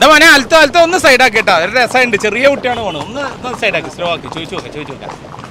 എടാ മോനെ അൽത്തോ അൽത്തോ ഒന്ന് സൈഡാക്കി കേട്ടോ ഒരു രസമുണ്ട് ചെറിയ കുട്ടിയാണ് പോണത് ഒന്ന് ഒന്ന് സൈഡാക്കി സ്ലോ ആക്കി ചോദിച്ചു നോക്കാം ചോദിച്ചു നോക്കാം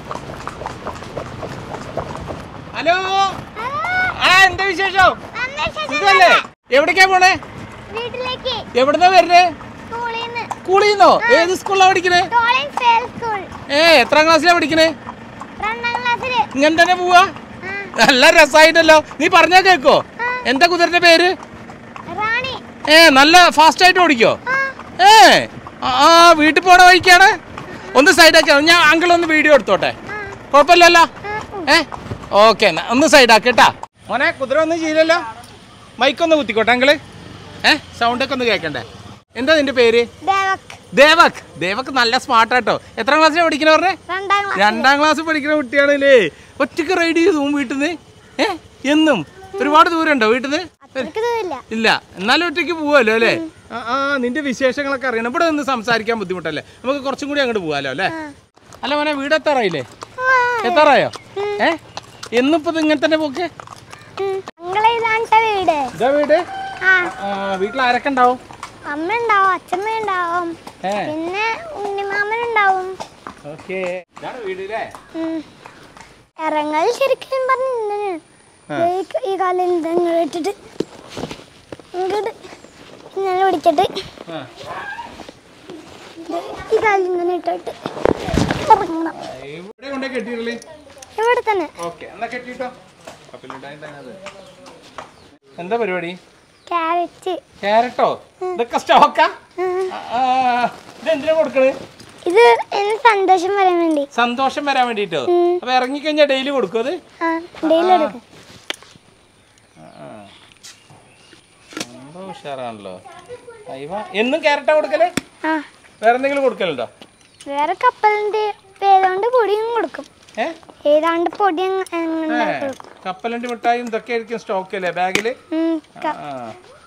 ഹലോ ആ എന്താ വിശേഷം സുഖല്ലേ എവിടേക്കാ പോണേ വീട്ടിലേക്ക് എവിടുന്നാ വരുന്നേ സ്കൂളിൽ നിന്ന് സ്കൂളിൽ ഏത് സ്കൂളിലാ പഠിക്കണേ ടോളിംഗ് ഫെയർ സ്കൂൾ ഏ എത്രാം ക്ലാസ്സിലാ പഠിക്കണേ രണ്ടാം ക്ലാസ്സില് ഇങ്ങനെ തന്നെ പോവാ ആ, നല്ല രസമായിട്ടല്ലോ നീ പറഞ്ഞാ കേക്കോ എന്താ കുതിരന്റെ പേര് റാണി ഏ നല്ല ഫാസ്റ്റ് ആയിട്ട് ഓടിക്കോ ആ, ഏ ആ, ആ വീട്ടിൽ പോണ വഴിക്കാണ് ഒന്ന് സൈഡാക്കി ഞാൻ അങ്കിൾ ഒന്ന് വീഡിയോ എടുത്തോട്ടെ ആ, കുഴപ്പമില്ലല്ലോ ആ, ഉം. ഏ ഓക്കെ എന്നാ ഒന്ന് സൈഡാക്കേട്ടാ മോനെ കുതിര ഒന്നും ചെയ്യില്ലല്ലോ മൈക്കൊന്ന് കുത്തിക്കോട്ടെ അങ്കിള് ഏ സൗണ്ടൊക്കെ ഒന്ന് കേൾക്കണ്ടേ എന്താ നിന്റെ പേര് ദേവക് ദേവക് ദേവക് നല്ല സ്മാർട്ടാട്ടോ എത്രാം ക്ലാസ്സിലാണ് പഠിക്കണ പറഞ്ഞേ രണ്ടാം ക്ലാസ് രണ്ടാം ക്ലാസ് പഠിക്കുന്ന കുട്ടിയാണല്ലേ ഒറ്റയ്ക്ക് റൈഡ് ചെയ്തു വീട്ടിൽ നിന്ന് ഏ എന്നും ഒരുപാട് ദൂരം ഉണ്ടോ വീട്ടിൽ നിന്ന് അത്രയ്ക്ക് ഇല്ല ഇല്ല എന്നാലും ഒറ്റയ്ക്ക് പോവാലോ അല്ലേ ആ ആ നിന്റെ വിശേഷങ്ങളൊക്കെ അറിയണം ഇവിടെ നിന്ന് സംസാരിക്കാൻ ബുദ്ധിമുട്ടല്ലേ നമുക്ക് കുറച്ചും കൂടി അങ്ങോട്ട് പോവാലോ അല്ലേ അല്ല മോനെ വീട് എത്താറായില്ലേ എത്താറായോ ഏ എന്നിപ്പോ ഇത് ഇങ്ങനെ തന്നെ പോക്കെ ഞങ്ങളെ ഇതാണ് വീട് ഇതാ വീട് ആ ആ, വീട്ടിൽ ആരൊക്കെ ഉണ്ടാവും അമ്മ ഉണ്ടാവും അച്ഛമ്മ ഉണ്ടാവും ഏ പിന്നെ ഉണ്ണിമാമൻ ഉണ്ടാവും ഓക്കെ ഇതാണ് വീട് അല്ലേ ഉം. ഇറങ്ങൽ ശരിക്കും പറഞ്ഞു ഈ കാലിൽ നിങ്ങൾ ഇട്ടിട്ട് ഇങ്ങോട്ട് ഇങ്ങനെ പിടിച്ചിട്ട് ആ. ഇത് ഈ കാലിൽ ഇങ്ങനെ ഇട്ടിട്ട് ഇറങ്ങണം ഇവിടെ കൊണ്ടേ കെട്ടിയില്ലേ ഇവിടെ തന്നെ ഓക്കെ എന്നാ കെട്ടിട്ടോ എന്താ പരിപാടി ക്യാരറ്റ് ക്യാരറ്റോ ഇതൊക്കെ സ്റ്റോക്കാ ഇത് എന്തിനാ കൊടുക്കണേ ഇത് എന്നെ സന്തോഷം വരാൻ വേണ്ടി സന്തോഷം വരാൻ വേണ്ടിട്ടോ അപ്പൊ ഇറങ്ങിക്കഴിഞ്ഞാൽ ഡെയിലി കൊടുക്കും അത് ആ ഡെയിലി എടുക്കും സംഭവം ഉഷാറാണല്ലോ അയ്യവ എന്നും ക്യാരറ്റാ കൊടുക്കലേ ആ വേറെ എന്തെങ്കിലും കൊടുക്കലുണ്ടോ വേറെ കപ്പലിന്റെ ഏതാണ്ട് പൊടിയും കൊടുക്കും ഏ ഏതാണ്ട് പൊടി അങ്ങ് അങ്ങനെ ഏ, കൊടുക്കും കപ്പലണ്ടി മിഠായും ഇതൊക്കെ ആയിരിക്കും സ്റ്റോക്ക് അല്ലേ ബാഗില് ഉം, ക- ആ.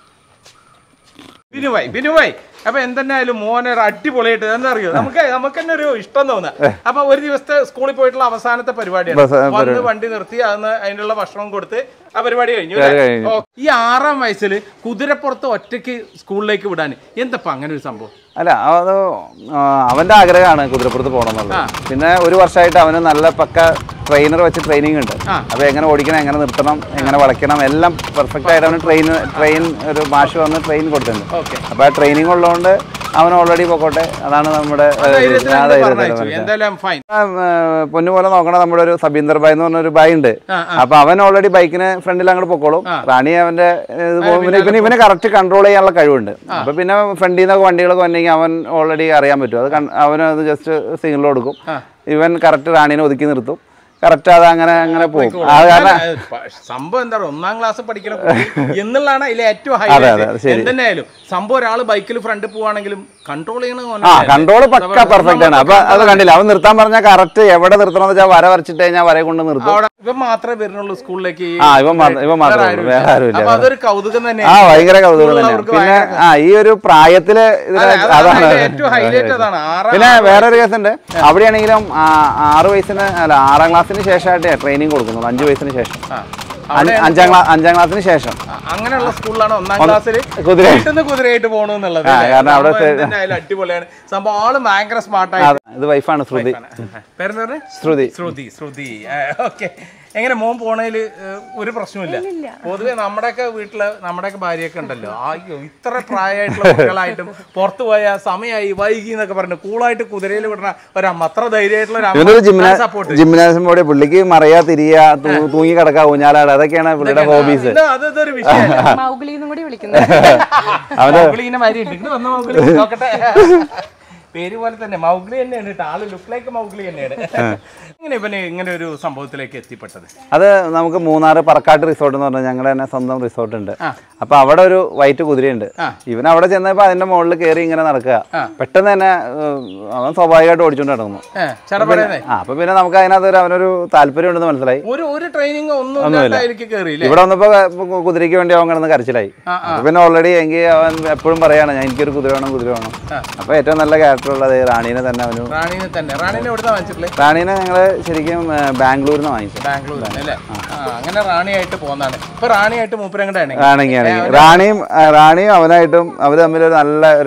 ബിനുവായി ബിനുവായി അപ്പൊ എന്തെന്നായാലും മോനൊരു അടിപൊളിയായിട്ട് എന്താ അറിയോ നമുക്ക് നമുക്ക് തന്നെ ഒരു ഇഷ്ടം തോന്നുക അപ്പൊ ഒരു ദിവസത്തെ സ്കൂളിൽ പോയിട്ടുള്ള അവസാനത്തെ പരിപാടിയാണ് അവസാന വന്ന് വണ്ടി നിർത്തി അന്ന് അതിനുള്ള ഭക്ഷണം കൊടുത്ത് ആ പരിപാടി കഴിഞ്ഞു അത് അല്ലേ? കഴിഞ്ഞു. ഓ, ഈ ആറാം വയസ്സിൽ കുതിരപ്പുറത്ത് ഒറ്റയ്ക്ക് സ്കൂളിലേക്ക് വിടാൻ എന്തപ്പ അങ്ങനെ ഒരു സംഭവം അല്ല അത് ആ, അവന്റെ ആഗ്രഹമാണ് കുതിരപ്പുറത്ത് പോകണം എന്നുള്ളത് പിന്നെ ഒരു വർഷമായിട്ട് അവന് നല്ല പക്ക ട്രെയിനർ വെച്ച് ട്രെയിനിങ് ഉണ്ട് ആ. അപ്പൊ എങ്ങനെ ഓടിക്കണം എങ്ങനെ നിർത്തണം എങ്ങനെ വളയ്ക്കണം എല്ലാം പെർഫെക്റ്റ് ആയിട്ട് അവന് ട്രെയിൻ ട്രെയിൻ ഒരു മാഷ് വന്ന് ട്രെയിൻ കൊടുത്തിട്ടുണ്ട് ഓക്കെ അപ്പൊ ആ ട്രെയിനിങ് ഉള്ളതുകൊണ്ട് അവൻ ഓൾറെഡി പോയിക്കോട്ടെ അതാണ് നമ്മുടെ ആ ധൈര്യത്തിൽ പറഞ്ഞയച്ചു മനസ്സിലായി. എന്തായാലും ഫൈൻ ആ, ഏർ, പൊന്നു പോലെ നോക്കണ നമ്മുടെ ഒരു സബീന്ദർ ബായ് എന്ന് പറഞ്ഞ ഒരു ബായ് ഉണ്ട് ആ, അപ്പൊ അവൻ ഓൾറെഡി ബൈക്കിന് ഫ്രണ്ടിൽ അങ്ങോട്ട് പൊക്കോളും റാണി അവന്റെ ഏർ, ഇത് പോകും. പിന്നെ ഇവന് ഇവന് കറക്റ്റ് കൺട്രോൾ ചെയ്യാനുള്ള കഴിവുണ്ട് അപ്പൊ പിന്നെ ഫ്രണ്ടിൽ നിന്നൊക്കെ വണ്ടികളൊക്കെ വന്നെങ്കിൽ അവൻ ഓൾറെഡി അറിയാൻ പറ്റും അത് കൺ- അവന് അത് ജസ്റ്റ് സിഗ്നൽ കൊടുക്കും ഇവൻ കറക്റ്റ് റാണീനെ ഒതുക്കി നിർത്തും കറക്റ്റ് അത് അങ്ങനെ അങ്ങനെ പോകും അത് കാരണം അല്ല, പ- സംഭവം എന്താ പറയുക ഒന്നാം ക്ലാസ് പഠിക്കണ കുട്ടി എന്നുള്ളതാണ് അതിലെ ഏറ്റവും അതെ, അതെ, ഹൈലൈറ്റ് ശരി. എന്തെന്നായാലും സംഭവം ഒരാൾ ബൈക്കിൽ ഫ്രണ്ട് പോവാണെങ്കിലും കൺട്രോൾ ചെയ്യണ ഓനെ ആ അല്ലേ? കൺട്രോൾ പക്ക അപ്പൊ പെർഫെക്റ്റ് ആണ് അപ്പൊ അത് കണ്ടില്ല അവൻ നിർത്താൻ പറഞ്ഞാൽ കറക്റ്റ് എവിടെ നിർത്തണമെന്ന് വെച്ചാൽ വര വരച്ചിട്ട് കഴിഞ്ഞാൽ വരയെ കൊണ്ട് നിർത്തും അവിടെ ഇവൻ മാത്രമേ വരുന്നുള്ളൂ സ്കൂളിലേക്ക് ഈ- ആ ഇവൻ മാത്രം ഇവൻ മാത്രമേ ഉള്ളൂ ആരുമില്ല. വേറെ ആരുമില്ല അപ്പൊ അതൊരു കൗതുകം തന്നെ ആ ഭയങ്കര കൗതുകം തന്നെയാണ് ഉള്ളവർക്ക് പിന്നെ ഭയങ്കര ആ ഈ ഒരു പ്രായത്തില് ഇതിന് അതെ, അതാണ് അതാണ് അതിലെ ഏറ്റവും ഹൈലൈറ്റ് അതാണ് ആറാം പിന്നെ വേറൊരു കേസുണ്ട് അവിടെയാണെങ്കിലും ആ, ആറ് വയസ്സിന് അല്ല ആറാം ക്ലാസ്സിന് ശേഷമായിട്ട് ട്രെയിനിങ് കൊടുക്കുന്നത് അഞ്ച് വയസ്സിന് ശേഷം ആ, അഞ്ച്- അഞ്ചാം ക്ലാസ് അഞ്ചാം ക്ലാസ്സിന് ശേഷം ആ, അങ്ങനെയുള്ള സ്കൂളിലാണ് ഒന്നാം ക്ലാസ്സിൽ കുതിര വീട്ടിൽ കുതിരയായിട്ട് പോകണു എന്നുള്ളത് ആ, കാരണം അവിടെ സംഭവം എന്തായാലും അടിപൊളിയാണ് സംഭവം ആള് ഭയങ്കര സ്മാർട്ടായി ആ, ഇത് വൈഫാണ് ശ്രുതി പേരെന്താ പറഞ്ഞേ ശ്രുതി ശ്രുതി ശ്രുതി ഓക്കെ എങ്ങനെ മോൻ പോണേല് ഏഹ്, ഒരു പ്രശ്നമില്ല പൊതുവെ നമ്മുടെയൊക്കെ വീട്ടില് നമ്മുടെയൊക്കെ ഭാര്യയൊക്കെ ഉണ്ടല്ലോ അയ്യോ ഇത്ര പ്രായമായിട്ടുള്ള കുട്ടികളായിട്ടും പുറത്തു പോയ സമയമായി വൈകി എന്നൊക്കെ പറഞ്ഞു കൂളായിട്ട് കുതിരയിൽ വിടുന്ന ഒരമ്മ അത്ര ധൈര്യമായിട്ടുള്ള ഒരു ഇവനൊരു ജിംനാ അമ്മ സപ്പോർട്ട് ജിംനാസിയം ബോഡി പുള്ളിക്ക് മറയാ തിരിയാ തൂ- തൂങ്ങി കിടക്കാ ഊഞ്ഞാലാട് അതൊക്കെയാണ് പുള്ളിയുടെ ഹോബീസ് അതൊരു വിഷയം മൗഗ്ലി എന്നും കൂടി വിളിക്കുന്നത് അവന്റെ മൗഗ്ലിനെ മാതിരി ഉണ്ട് ഇങ്ങട് വന്ന മൗഗ്ലി നോക്കട്ടെ പേര് പോലെ തന്നെ മൗഗ്ലി തന്നെയാണ് കേട്ടോ ആള് ലുക്ക് ലൈക്ക് മൗഗ്ലി തന്നെയാണ് എങ്ങനെ ഇവന് ഇങ്ങനെ ഒരു സംഭവത്തിലേക്ക് എത്തിപ്പെട്ടത് അത് നമുക്ക് മൂന്നാറ് പറക്കാട്ട് റിസോർട്ട് എന്ന് പറഞ്ഞാൽ ഞങ്ങളുടെ തന്നെ സ്വന്തം റിസോർട്ട് ഉണ്ട് അപ്പൊ അവിടെ ഒരു വൈറ്റ് കുതിരയുണ്ട് ഇവൻ അവിടെ ചെന്നപ്പോ അതിന്റെ മുകളിൽ കയറി ഇങ്ങനെ നടക്കുക പെട്ടെന്ന് തന്നെ ഏഹ്, അവൻ സ്വാഭാവികമായിട്ട് ഓടിച്ചോണ്ട് നടന്നു ഏഹ് ചടപടേനെ ആ അപ്പൊ പിന്നെ നമുക്ക് അതിനകത്ത് ഒരു അവനൊരു താല്പര്യം ഉണ്ടെന്ന് മനസ്സിലായി ഒരു ഒരു ട്രെയിനിങ് ഒന്നും ഇല്ലാണ്ടായിരിക്കും കയറിയില്ലേ ഇവിടെ വന്നപ്പോ കു- കുതിരയ്ക്ക് വേണ്ടി അവൻ കിടന്ന് കരച്ചിലായി അപ്പൊ പിന്നെ ഓൾറെഡി എങ്കിൽ അവൻ എപ്പോഴും പറയാണ് ഞാൻ എനിക്കൊരു കുതിര വേണം കുതിര വേണം അപ്പൊ ഏറ്റവും നല്ല ക്യാരക്ടർ ഉള്ളത് റാണീനെ തന്നെ അവന് റാണീനെ തന്നെ റാണീനെ എവിടുന്ന വാങ്ങിച്ചിട്ടില്ലേ റാണീനെ ഞങ്ങള് ശരിക്കും ഏഹ്, ബാംഗ്ലൂരിൽ നിന്ന് വാങ്ങിച്ചു ബാംഗ്ലൂർ അല്ലേ ആ അങ്ങനെ റാണിയായിട്ട് പോന്നാണ് ഇപ്പൊ റാണിയായിട്ട് മൂപ്പരങ്ങടാണ് റാണിക്കാണെങ്കിൽ റാണിയും ആ, റാണിയും അവനായിട്ടും അവര് തമ്മിൽ ഒരു നല്ല ഒരു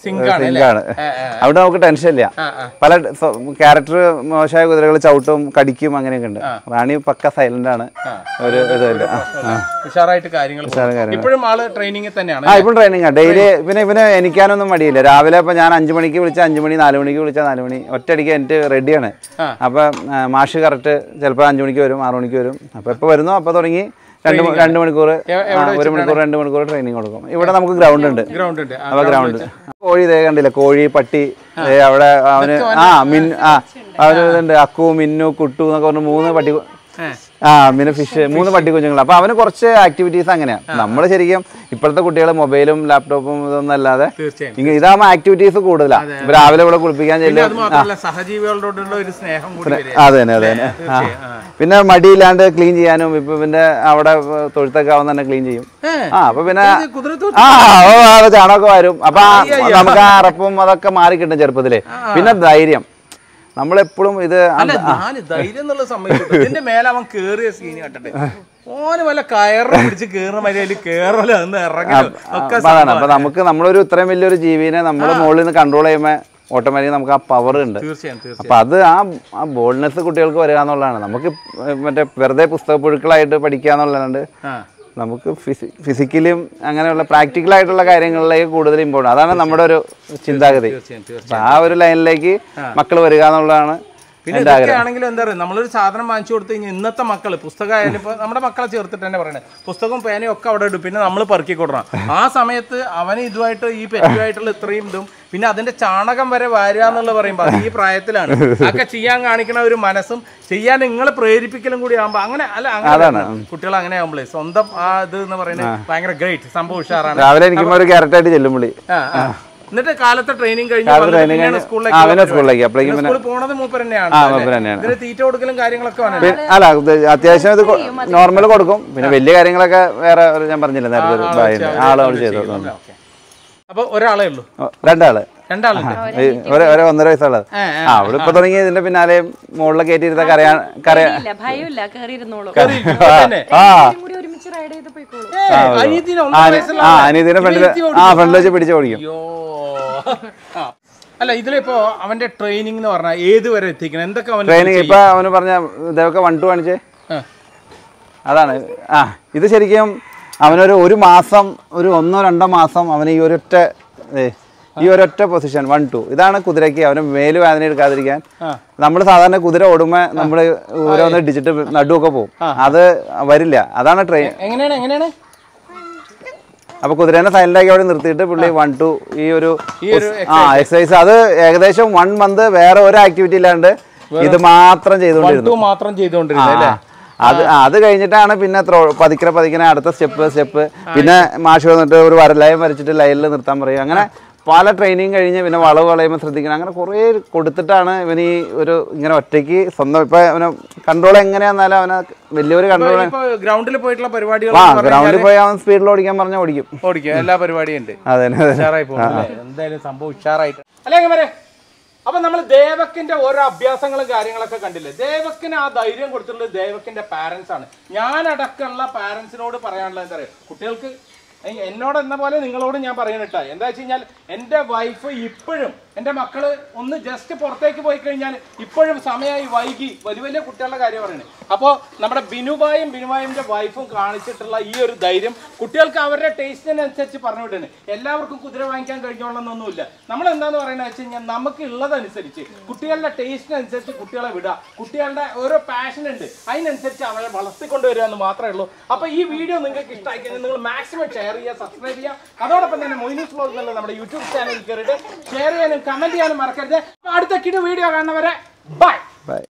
Sync ആണ് അല്ലേ? സിങ്കാണ് ആ, ആ. അവിടെ നമുക്ക് ടെൻഷൻ ഇല്ല ആ, ആ. പല ക്യാരക്ടർ മോശമായ കുതിരകൾ ചവിട്ടും കടിക്കും അങ്ങനെയൊക്കെ ഉണ്ട് റാണി പക്ക സൈലന്റ് ആണ് ഒരു ഇതല്ല ആ, ആ. ഉഷാറായിട്ട് കാര്യങ്ങൾ ഉഷാറ് കാര്യങ്ങൾ. ഇപ്പോഴും ആള് ട്രെയിനിങ്ങിൽ തന്നെയാണ് ആ ഇപ്പം ട്രെയിനിങ് ആണ് ഡെയിലി പിന്നെ ഇവന് എനിക്കാനൊന്നും മടിയില്ല രാവിലെ ഇപ്പം ഞാൻ അഞ്ച് മണിക്ക് വിളിച്ചാൽ അഞ്ച് മണി നാല് മണിക്ക് വിളിച്ചാൽ നാല് മണി ഒറ്റയടിക്ക് എനിക്ക് റെഡിയാണ് ആ. അപ്പം ആ, മാഷ് കറക്റ്റ് ചിലപ്പോൾ അഞ്ച് മണിക്ക് വരും ആറ് മണിക്ക് വരും അപ്പോൾ എപ്പോൾ വരുന്നോ അപ്പോൾ തുടങ്ങി രണ്ട് മ- രണ്ട് മണിക്കൂർ ആ, ഒരു മണിക്കൂർ രണ്ട് മണിക്കൂർ ട്രെയിനിങ് കൊടുക്കും ഇവിടെ നമുക്ക് ഗ്രൗണ്ട് ഉണ്ട് ഗ്രൗണ്ട് ഉണ്ട് ആ, അപ്പോൾ ഗ്രൗണ്ട് കോഴി ഇതേ കണ്ടില്ല കോഴി പട്ടി ദേ അവിടെ അവന് ആ മിൻ ആ അവന് ഇതുണ്ട് അക്കു മിന്നു കുട്ടു എന്നൊക്കെ പറഞ്ഞ് മൂന്ന് പട്ടി കു- ഏ. ആ പിന്നെ ഫിഷ് മൂന്ന് പട്ടി കുഞ്ഞുങ്ങൾ അപ്പൊ അവന് കുറച്ച് ആക്ടിവിറ്റീസ് അങ്ങനെയാണ് നമ്മൾ ശരിക്കും ഇപ്പോഴത്തെ കുട്ടികൾ മൊബൈലും ലാപ്ടോപ്പും ഇതൊന്നും അല്ലാതെ തീർച്ചയായും ഇങ്ങ- ഇതാകുമ്പോൾ ആക്ടിവിറ്റീസ് കൂടുതലാണ് ഇപ്പൊ രാവിലെ ഇവിടെ കുളിപ്പിക്കാൻ പിന്നെ ചെല്ലും അത് മാത്രമല്ല സഹജീവികളോടുള്ള ഒരു സ്നേഹം കൂടി വരിക അതെ തന്നെ അതെ തന്നെ ആ തീർച്ചയായും, ആ. പിന്നെ മടിയില്ലാണ്ട് ക്ലീൻ ചെയ്യാനും ഇപ്പൊ പിന്നെ അവിടെ തൊഴുത്തൊക്കെ അവൻ തന്നെ ക്ലീൻ ചെയ്യും ഏ. ആ അപ്പൊ പിന്നെ ഇത് കുതിരത്തൂത്ത് ആ ഓ, അത് ചാണകമൊക്കെ വരും അപ്പൊ ആ നമുക്ക് ആ അറപ്പും അതൊക്കെ മാറി കിട്ടും ചെറുപ്പത്തില് പിന്നെ ധൈര്യം നമ്മളെപ്പോഴും ഇത് അല്ല ഞാൻ ധൈര്യം എന്നുള്ള സമയത്ത് ഇതിന്റെ മേലെ അവൻ കേറിയ സീന് കണ്ടിട്ട് ഓന് വല്ല കയറ് പിടിച്ച് കേറുന്ന മതി അതിൽ കേറലോ എന്ന് ഇറങ്ങലോ ഒക്കെ അപ്പൊ അതാണ് അപ്പൊ നമുക്ക് നമ്മളൊരു ഇത്രയും വലിയൊരു ജീവിനെ നമ്മുടെ മുകളിൽ നിന്ന് കൺട്രോൾ ചെയ്യുമ്പോൾ ഓട്ടോമാറ്റിക് നമുക്ക് ആ പവർ ഉണ്ട് തീർച്ചയായും തീർച്ചയായും അപ്പൊ അത് ആ ആ ബോൾഡ്നെസ് കുട്ടികൾക്ക് വരിക എന്നുള്ളതാണ് നമുക്ക് മറ്റേ വെറുതെ പുസ്തക പുഴുക്കളായിട്ട് പഠിക്കുക എന്നുള്ളതുകൊണ്ട് ആ നമുക്ക് ഫിസിക്കലും അങ്ങനെയുള്ള പ്രാക്ടിക്കൽ ആയിട്ടുള്ള കാര്യങ്ങളിലേക്ക് കൂടുതൽ ഇമ്പോർട്ടൻ്റ് അതാണ് നമ്മുടെ ഒരു ചിന്താഗതി തീർച്ചയായും തീർച്ചയായും അപ്പൊ ആ ഒരു ലൈനിലേക്ക് മക്കൾ വരിക എന്നുള്ളതാണ് പിന്നെ ഇതൊക്കെ ആണെങ്കിലും എന്താ പറയുക നമ്മളൊരു സാധനം വാങ്ങിച്ചു കൊടുത്തു കഴിഞ്ഞാൽ ഇന്നത്തെ മക്കൾ പുസ്തകമായാലും ഇപ്പൊ നമ്മുടെ മക്കളെ ചേർത്തിട്ട് തന്നെ പറയണത് പുസ്തകവും പേനയും ഒക്കെ അവിടെ ഇടും പിന്നെ നമ്മൾ പെറുക്കി കൊടുക്കണം ആ സമയത്ത് അവന് ഇതുമായിട്ട് ഈ പെറ്റുമായിട്ടുള്ള ഇത്രയും ഇതും പിന്നെ അതിന്റെ ചാണകം വരെ വാരുക എന്നുള്ളത് പറയുമ്പോൾ അത് ഈ പ്രായത്തിലാണ് അതൊക്കെ ചെയ്യാൻ കാണിക്കണ ഒരു മനസ്സും ചെയ്യാൻ നിങ്ങൾ പ്രേരിപ്പിക്കലും കൂടി ആകുമ്പോൾ അങ്ങനെ അല്ല അങ്ങനെ കുട്ടികൾ അങ്ങനെ ആകുമ്പോഴേ സ്വന്തം ആ ഇത് എന്ന് പറയുന്നത് ഭയങ്കര ഗ്രേറ്റ് സംഭവം ഉഷാറാണ് രാവിലെ എനിക്കുമ്പോൾ ഒരു ക്യാരറ്റായിട്ട് ചെല്ലും പുള്ളി ആ, ആ. എന്നിട്ട് കാലത്തെ ട്രെയിനിങ് കഴിഞ്ഞ് കാലത്തെ വന്നിട്ട് training പിന്നെയാണ് കഴിഞ്ഞ് സ്കൂളിലേക്ക് ആ, പിന്നെ പോകുന്നത്. സ്കൂളിലേക്ക്. അപ്പോഴേക്കും പിന്നെ സ്കൂളിൽ പോണത് മൂപ്പർ തന്നെയാണ് ആ അല്ലേ? മൂപ്പർ തന്നെയാണ് ഇതിന് തീറ്റ കൊടുക്കലും കാര്യങ്ങളൊക്കെ വേണം പിന്നെ- അല്ല ഇത് അത്യാവശ്യം ഇത് നോർമൽ കൊടുക്കും പിന്നെ വലിയ കാര്യങ്ങളൊക്കെ വേറെ ഒരു ഞാൻ പറഞ്ഞില്ല നേരത്തെ ഒരു ഭാര്യ ആളുകൾ ചെയ്തു അപ്പൊ ഒരാളേ ഉള്ളൂ ഓ, രണ്ടാള് രണ്ടാളുണ്ട് ഈ ഒരു ഒരു ഒന്നര വയസ്സുള്ളത് ഏ, ആ അവിടെ ഇപ്പൊ തുടങ്ങി ഇതിന്റെ പിന്നാലെ മുകളിൽ കയറ്റിയിരുന്ന കരയാൻ കരയാ ഇല്ല ഭയമില്ല കേറിയിരുന്നോളൂ ഇപ്പൊ തന്നെ. ആ കൂടി ഒരുമിച്ച് റൈഡ് ചെയ്ത് പോയിക്കോളൂ ഏ, അനിയത്തിനെ ഒന്നര ആ, വയസ്സുള്ള ആ ആളെ. അനിയതിന്റെ ഫ്രണ്ടില് ഇരുത്തി ആ ഓടിക്കും. ഫ്രണ്ടിൽ വെച്ച് പിടിച്ച് ഓടിക്കും അയ്യോ ആ. അല്ല ഇതിലിപ്പോ അവന്റെ ട്രെയിനിങ് എന്ന് പറഞ്ഞാൽ ഏത് വരെ എത്തിക്കണം എന്തൊക്കെ അവൻ ട്രെയിനിങ് ഇപ്പൊ അവന് പറഞ്ഞ ഇതൊക്കെ വൺ ടു കാണിച്ചേ ആ. അതാണ് ആ ഇത് ശരിക്കും അവനൊരു ഒരു മാസം ഒരു ഒന്നോ രണ്ടോ മാസം അവന് ഈ ഒരൊറ്റ ദേ, ഈ ഒരൊറ്റ പൊസിഷൻ വൺ ടു ഇതാണ് കുതിരയ്ക്ക് അവന് മേല് വേദന എടുക്കാതിരിക്കാൻ ആ. നമ്മൾ സാധാരണ കുതിര ഓടുമ്പോ നമ്മൾ ഓരോന്ന് ഇടിച്ചിട്ട് നടുവൊക്കെ പോകും അത് വരില്ല അതാണ് ട്രെയിൻ എങ്ങനെയാണ് എങ്ങനെയാണ് അപ്പൊ കുതിരേനെ സൈലന്റ് ആക്കി അവിടെ നിർത്തിയിട്ട് പുള്ളി വൺ ടു ഈ ഒരു ഈ ഒരു ആ എക്സസൈസ് അത് ഏകദേശം വൺ മന്ത് വേറെ ഒരു ആക്ടിവിറ്റി ഇല്ലാണ്ട് ഇത് മാത്രം ചെയ്തുകൊണ്ടിരുന്നു ടു മാത്രം ചെയ്തുകൊണ്ടിരുന്നത് അല്ലേ ആ, അത് ആ, അത് കഴിഞ്ഞിട്ടാണ് പിന്നെ ത്രോ പതിക്കനെ പതിക്കനെ അടുത്ത സ്റ്റെപ്പ് സ്റ്റെപ്പ് പിന്നെ മാഷ് വന്നിട്ട് ഒരു വരലയം വരച്ചിട്ട് ലൈനിൽ നിർത്താൻ പറയും അങ്ങനെ പല ട്രെയിനിങ് കഴിഞ്ഞ് പിന്നെ വളവ് വളയുമ്പോൾ ശ്രദ്ധിക്കണം അങ്ങനെ കുറേ കൊടുത്തിട്ടാണ് ഇവന് ഈ ഒരു ഇങ്ങനെ ഒറ്റയ്ക്ക് സ്വന്തം ഇപ്പൊ അവന് കൺട്രോൾ എങ്ങനെയാന്നാലും അവന് വലിയൊരു കൺട്രോൾ ഇപ്പൊ ഗ്രൗണ്ടിൽ പോയിട്ടുള്ള പരിപാടികൾ ആ ഗ്രൗണ്ടിൽ പോയി അവൻ സ്പീഡിൽ ഓടിക്കാൻ പറഞ്ഞാൽ ഓടിക്കും ഓടിക്കും എല്ലാ പരിപാടിയും ഉണ്ട് അതെ അതെ ഉഷാറായി പോകും അല്ലേ? എന്തായാലും സംഭവം ഉഷാറായിട്ട് അല്ലെ എങ്ങനെ അപ്പൊ നമ്മൾ ദേവക്കിന്റെ ഓരോ അഭ്യാസങ്ങളും കാര്യങ്ങളൊക്കെ കണ്ടില്ലേ ദേവക്കിന് ആ ധൈര്യം കൊടുത്തിട്ടുള്ളത് ദേവക്കിന്റെ പാരന്റ്സ് ആണ് ഞാൻ അടക്കമുള്ള പാരന്റ്സിനോട് പറയാനുള്ളത് എന്താ പറയുക കുട്ടികൾക്ക് എ- എന്നോട് എന്ന പോലെ നിങ്ങളോട് ഞാൻ പറയണട്ടാ എന്താ വെച്ച് കഴിഞ്ഞാൽ എൻ്റെ വൈഫ് ഇപ്പോഴും എൻ്റെ മക്കള് ഒന്ന് ജസ്റ്റ് പുറത്തേക്ക് പോയി കഴിഞ്ഞാൽ ഇപ്പോഴും സമയമായി വൈകി വലിയ വലിയ കുട്ടികളുടെ കാര്യം പറയുന്നത് അപ്പോൾ നമ്മുടെ ബിനുബായും ബിനുബായിൻ്റെ വൈഫും കാണിച്ചിട്ടുള്ള ഈ ഒരു ധൈര്യം കുട്ടികൾക്ക് അവരുടെ ടേസ്റ്റിനനുസരിച്ച് പറഞ്ഞു വിടുന്നത് എല്ലാവർക്കും കുതിര വാങ്ങിക്കാൻ കഴിഞ്ഞോളണമെന്നൊന്നുമില്ല നമ്മൾ എന്താന്ന് പറയുന്നത് വെച്ച് കഴിഞ്ഞാൽ നമുക്ക് ഉള്ളതനുസരിച്ച് കുട്ടികളുടെ ടേസ്റ്റിനനുസരിച്ച് കുട്ടികളെ വിടുക കുട്ടികളുടെ ഓരോ പാഷൻ ഉണ്ട് അതിനനുസരിച്ച് അവരെ വളർത്തിക്കൊണ്ടുവരിക എന്ന് മാത്രമേ ഉള്ളൂ അപ്പോൾ ഈ വീഡിയോ നിങ്ങൾക്ക് ഇഷ്ടമായി കഴിഞ്ഞാൽ നിങ്ങൾ മാക്സിമം ഷെയർ ചെയ്യുക സബ്സ്ക്രൈബ് ചെയ്യുക അതോടൊപ്പം തന്നെ മൊയ്നീസ് വ്ലോഗ് എന്നുള്ള നമ്മുടെ യൂട്യൂബ് ചാനലിൽ കയറിയിട്ട് ഷെയർ ചെയ്യാനും കമന്റ് ചെയ്യാനും മറക്കരുത് അപ്പോൾ അടുത്ത കിടു വീഡിയോ കാണുന്നവരെ ബൈ ബൈ